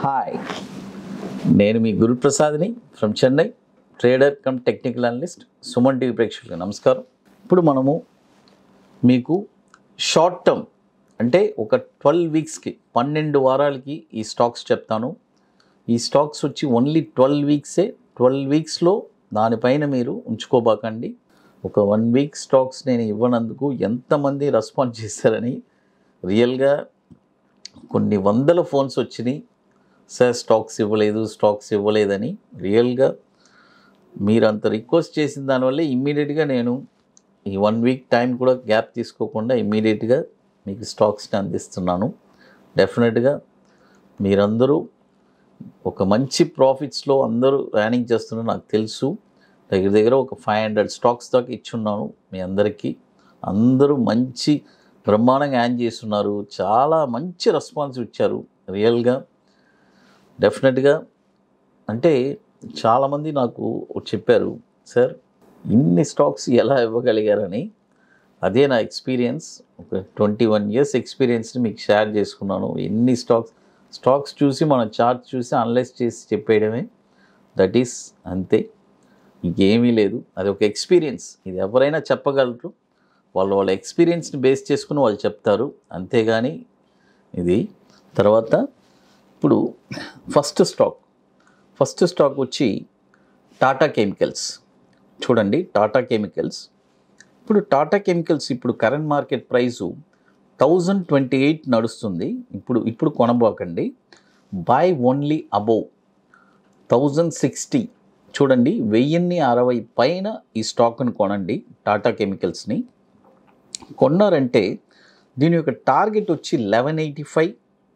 hi నేను మీ గురుప్రసాద్ని from Chennai trader cum technical analyst Suman TV ప్రేక్షకులకు నమస్కారం ఇప్పుడు మనము మీకు షార్ట్ టర్మ్ అంటే ఒక ట్వెల్వ్ వీక్స్కి పన్నెండు వారాలకి ఈ స్టాక్స్ చెప్తాను ఈ స్టాక్స్ వచ్చి ఓన్లీ ట్వెల్వ్ వీక్సే ట్వెల్వ్ వీక్స్లో దానిపైన మీరు ఉంచుకోబాకండి ఒక వన్ వీక్ స్టాక్స్ నేను ఇవ్వనందుకు ఎంతమంది రెస్పాన్స్ చేశారని రియల్గా కొన్ని వందల ఫోన్స్ వచ్చినాయి సార్ స్టాక్స్ ఇవ్వలేదు స్టాక్స్ ఇవ్వలేదని రియల్గా మీరు అంత రిక్వెస్ట్ చేసిన దానివల్ల ఇమ్మీడియట్గా నేను ఈ వన్ వీక్ టైం కూడా గ్యాప్ తీసుకోకుండా ఇమ్మీడియట్గా మీకు స్టాక్స్ని అందిస్తున్నాను డెఫినెట్గా మీరందరూ ఒక మంచి ప్రాఫిట్స్లో అందరూ ర్యానింగ్ చేస్తున్నారు నాకు తెలుసు దగ్గర దగ్గర ఒక ఫైవ్ హండ్రెడ్ స్టాక్స్ దాకా ఇచ్చున్నాను మీ అందరికీ అందరూ మంచి బ్రహ్మాండంగా యాన్ చేస్తున్నారు చాలా మంచి రెస్పాన్స్ ఇచ్చారు రియల్గా డెఫినెట్గా అంటే చాలామంది నాకు చెప్పారు సార్ ఇన్ని స్టాక్స్ ఎలా ఇవ్వగలిగారని అదే నా ఎక్స్పీరియన్స్ ఒక ట్వంటీ వన్ ఇయర్స్ ఎక్స్పీరియన్స్ని మీకు షేర్ చేసుకున్నాను ఎన్ని స్టాక్స్ స్టాక్స్ చూసి మనం చార్ట్ చూసి అనలైజ్ చేసి చెప్పేయడమే దట్ ఈస్ అంతే ఇంకేమీ లేదు అది ఒక ఎక్స్పీరియన్స్ ఇది ఎవరైనా చెప్పగలరు వాళ్ళు వాళ్ళ ఎక్స్పీరియన్స్ని బేస్ చేసుకుని వాళ్ళు చెప్తారు అంతేగాని ఇది తర్వాత ఇప్పుడు ఫస్ట్ స్టాక్ ఫస్ట్ స్టాక్ వచ్చి టాటా కెమికల్స్ చూడండి టాటా కెమికల్స్ ఇప్పుడు టాటా కెమికల్స్ ఇప్పుడు current market price thousand twenty eight నడుస్తుంది ఇప్పుడు ఇప్పుడు కొనబోకండి buy only above thousand sixty చూడండి వెయ్యిన్ని అరవై పైన ఈ స్టాక్ని కొనండి టాటా కెమికల్స్ని కొన్నారంటే దీని యొక్క టార్గెట్ వచ్చి eleven eighty five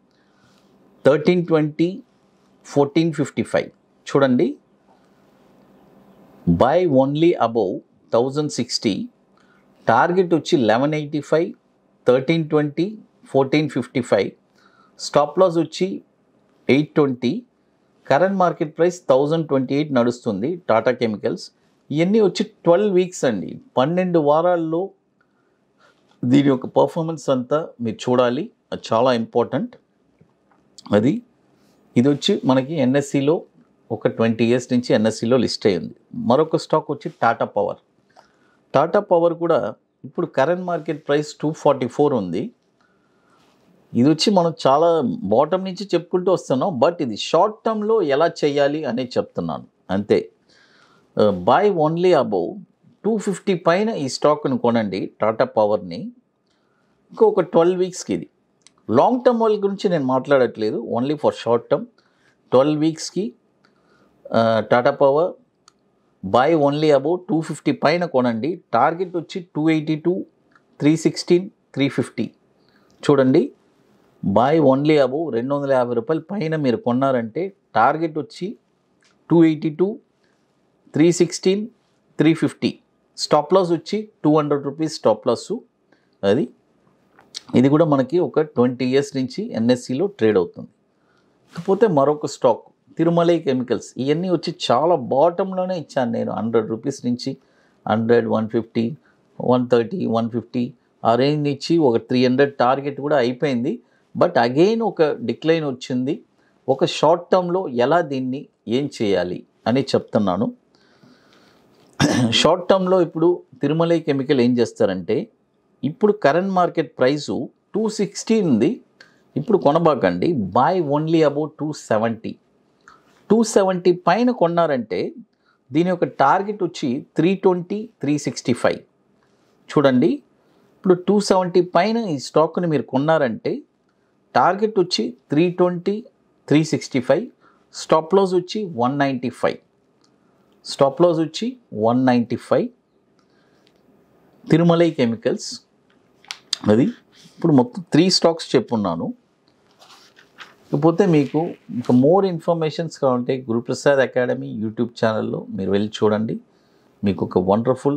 thirteen twenty fourteen fifty five చూడండి buy only above thousand sixty target వచ్చి eleven eighty five thirteen twenty fourteen fifty five stop loss వచ్చి eight twenty current market price thousand twenty eight నడుస్తుంది Tata chemicals ఇవన్నీ వచ్చి twelve weeks అండి పన్నెండు వారాల్లో దీని యొక్క పర్ఫార్మెన్స్ అంతా మీరు చూడాలి అది చాలా ఇంపార్టెంట్ అది ఇది వచ్చి మనకి ఎన్ఎస్సిలో ఒక ట్వంటీ ఇయర్స్ నుంచి ఎన్ఎస్సిలో లిస్ట్ అయ్యింది మరొక స్టాక్ వచ్చి టాటా పవర్ టాటా పవర్ కూడా ఇప్పుడు current market price two forty four ఉంది ఇది వచ్చి మనం చాలా బాటమ్ నుంచి చెప్పుకుంటూ వస్తున్నాం బట్ ఇది షార్ట్ టర్మ్లో ఎలా చేయాలి అనేది చెప్తున్నాను అంతే buy only above two fifty పైన ఈ స్టాక్ని కొనండి టాటా పవర్ని ఇంకొక ట్వెల్వ్ వీక్స్కి ఇది లాంగ్ టర్మ్ వాళ్ళ గురించి నేను మాట్లాడట్లేదు only for short term twelve వీక్స్కి Tata power buy only about two fifty పైన కొనండి టార్గెట్ వచ్చి two eighty two three sixteen three fifty చూడండి బై ఓన్లీ అబౌవ్ రెండు వందల యాభై రూపాయల పైన మీరు కొన్నారంటే టార్గెట్ వచ్చి two eighty two three sixteen three fifty stop loss వచ్చి two hundred rupees stop loss అది ఇది కూడా మనకి ఒక ట్వంటీ ఇయర్స్ నుంచి ఎన్ఎస్సిలో ట్రేడ్ అవుతుంది ఇకపోతే మరొక స్టాక్ తిరుమలై కెమికల్స్ ఇవన్నీ వచ్చి చాలా బాటంలోనే ఇచ్చాను నేను హండ్రెడ్ రూపీస్ నుంచి hundred one fifty one thirty one fifty ఆ రేంజ్ ఇచ్చి ఒక త్రీ హండ్రెడ్ టార్గెట్ కూడా అయిపోయింది బట్ అగైన్ ఒక డిక్లైన్ వచ్చింది ఒక షార్ట్ టర్మ్లో ఎలా దీన్ని ఏం చేయాలి అని చెప్తున్నాను షార్ట్ టర్మ్లో ఇప్పుడు తిరుమలై కెమికల్ ఏం చేస్తారంటే ఇప్పుడు current market price two sixty ఉంది ఇప్పుడు కొనబాకండి buy only about two seventy two seventy పైన కొన్నారంటే దీని యొక్క టార్గెట్ వచ్చి three twenty three sixty five చూడండి ఇప్పుడు టూ సెవెంటీ పైన ఈ స్టాక్ని మీరు కొన్నారంటే టార్గెట్ వచ్చి three twenty three sixty five stop loss వచ్చి one ninety five stop loss వచ్చి one ninety five Tirumalai chemicals అది ఇప్పుడు మొత్తం త్రీ స్టాక్స్ చెప్పున్నాను ఇకపోతే మీకు ఇంకా మోర్ ఇన్ఫర్మేషన్స్ కావాలంటే గురుప్రసాద్ అకాడమీ యూట్యూబ్ ఛానల్లో మీరు వెళ్ళి చూడండి మీకు ఒక వండర్ఫుల్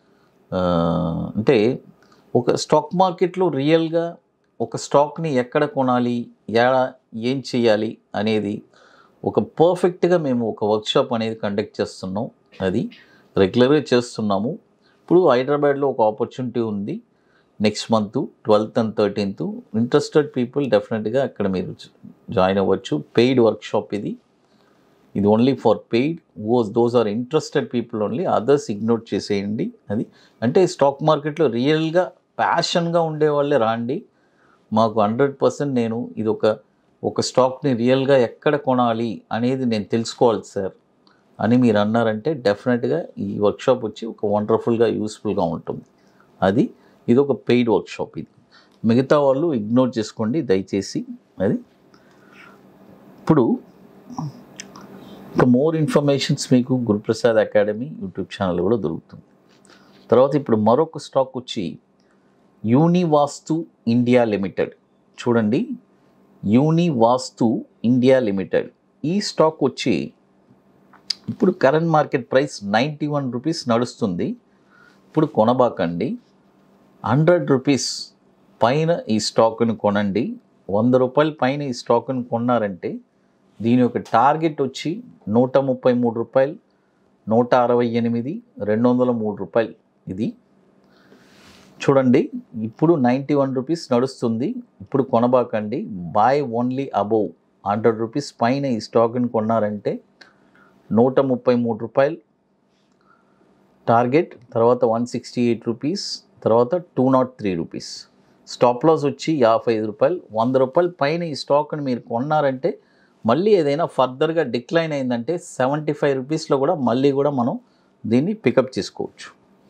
అంటే ఒక స్టాక్ మార్కెట్లో రియల్గా ఒక స్టాక్ని ఎక్కడ కొనాలి ఎలా ఏం చేయాలి అనేది ఒక పర్ఫెక్ట్గా మేము ఒక వర్క్షాప్ అనేది కండక్ట్ చేస్తున్నాం అది రెగ్యులర్గా చేస్తున్నాము ఇప్పుడు హైదరాబాద్లో ఒక ఆపర్చునిటీ ఉంది next month twelfth and thirteenth interested people డెఫినెట్గా అక్కడ మీరు జాయిన్ అవ్వచ్చు పెయిడ్ వర్క్షాప్ ఇది ఇది ఓన్లీ ఫర్ పెయిడ్ ఓస్ those are interested people only others ignore చేసేయండి అది అంటే స్టాక్ మార్కెట్లో రియల్గా ప్యాషన్గా ఉండే వాళ్ళే రాండి మాకు హండ్రెడ్ పర్సెంట్ నేను ఇది ఒక ఒక స్టాక్ని రియల్గా ఎక్కడ కొనాలి అనేది నేను తెలుసుకోవాలి సార్ అని మీరు అన్నారంటే డెఫినెట్గా ఈ వర్క్షాప్ వచ్చి ఒక వండర్ఫుల్గా యూస్ఫుల్గా ఉంటుంది అది ఇది ఒక పెయిడ్ వర్క్షాప్ ఇది మిగతా వాళ్ళు ఇగ్నోర్ చేసుకోండి దయచేసి అది ఇప్పుడు ఇంకా మోర్ ఇన్ఫర్మేషన్స్ మీకు గురుప్రసాద్ అకాడమీ యూట్యూబ్ ఛానల్ కూడా దొరుకుతుంది తర్వాత ఇప్పుడు మరొక స్టాక్ వచ్చి యూనివాస్తు ఇండియా లిమిటెడ్ చూడండి యూనివాస్తు ఇండియా లిమిటెడ్ ఈ స్టాక్ వచ్చి ఇప్పుడు current market price ninety one rupees నడుస్తుంది ఇప్పుడు కొనబాకండి హండ్రెడ్ రూపీస్ పైన ఈ స్టాక్ను కొనండి వంద రూపాయల పైన ఈ స్టాక్ను కొన్నారంటే దీని యొక్క టార్గెట్ వచ్చి నూట ముప్పై మూడు రూపాయలు నూట అరవై ఎనిమిది రెండు వందల మూడు రూపాయలు ఇది చూడండి ఇప్పుడు నైంటీ వన్ రూపీస్ నడుస్తుంది ఇప్పుడు కొనబాకండి buy only above hundred rupees పైన ఈ స్టాక్ని కొన్నారంటే నూట ముప్పై మూడు రూపాయలు టార్గెట్ తర్వాత వన్ సిక్స్టీ ఎయిట్ రూపీస్ తర్వాత two nought three rupees stop loss వచ్చి యాభై ఐదు రూపాయలు వంద రూపాయల పైన ఈ స్టాక్ని మీరు కొన్నారంటే మళ్ళీ ఏదైనా ఫర్దర్గా డిక్లైన్ అయిందంటే సెవెంటీ ఫైవ్ రూపీస్లో కూడా మళ్ళీ కూడా మనం దీన్ని పికప్ చేసుకోవచ్చు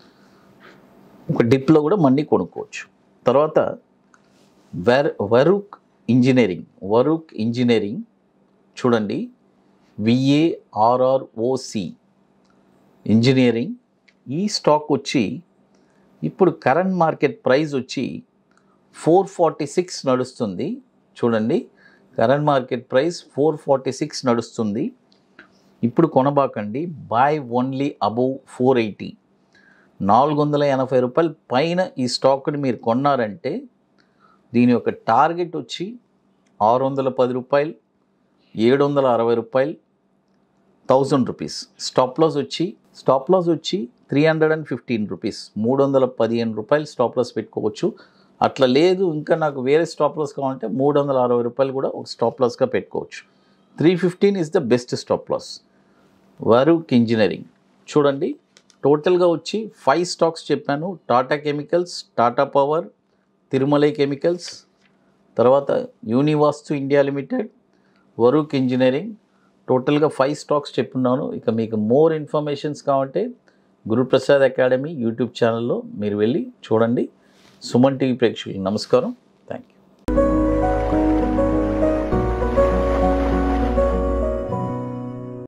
ఒక డిప్లో కూడా మళ్ళీ కొనుక్కోవచ్చు తర్వాత వెర్ వరూక్ ఇంజనీరింగ్ వరూక్ ఇంజనీరింగ్ చూడండి విఏఆర్ఆర్ఓసి ఇంజనీరింగ్ ఈ స్టాక్ వచ్చి ఇప్పుడు కరెంట్ మార్కెట్ ప్రైస్ వచ్చి ఫోర్ ఫార్టీ సిక్స్ నడుస్తుంది చూడండి current market price four forty six నడుస్తుంది ఇప్పుడు కొనబాకండి buy only above four eighty నాలుగు వందల ఎనభై రూపాయల పైన ఈ స్టాక్ని మీరు కొన్నారంటే దీని యొక్క టార్గెట్ వచ్చి ఆరు వందల పది రూపాయలు ఏడు వందల అరవై రూపాయలు థౌజండ్ రూపీస్ స్టాప్ లాస్ వచ్చి స్టాప్ లాస్ వచ్చి three hundred and fifteen rupees మూడు వందల పదిహేను రూపాయలు స్టాప్ లాస్ పెట్టుకోవచ్చు అట్లా లేదు ఇంకా నాకు వేరే స్టాప్ లాస్ కావాలంటే మూడు వందల అరవై రూపాయలు కూడా ఒక స్టాప్ లాస్గా పెట్టుకోవచ్చు three fifteen is the best stop loss Varroc engineering చూడండి టోటల్గా వచ్చి ఫైవ్ స్టాక్స్ చెప్పాను Tata chemicals Tata power Tirumalai chemicals తర్వాత Univastu India limited Varroc engineering టోటల్గా ఫైవ్ స్టాక్స్ చెప్పున్నాను ఇక మీకు మోర్ ఇన్ఫర్మేషన్స్ కావాలంటే గురుప్రసాద్ అకాడమీ యూట్యూబ్ ఛానల్లో మీరు వెళ్ళి చూడండి సుమన్ టీవీ ప్రేక్షకులకు నమస్కారం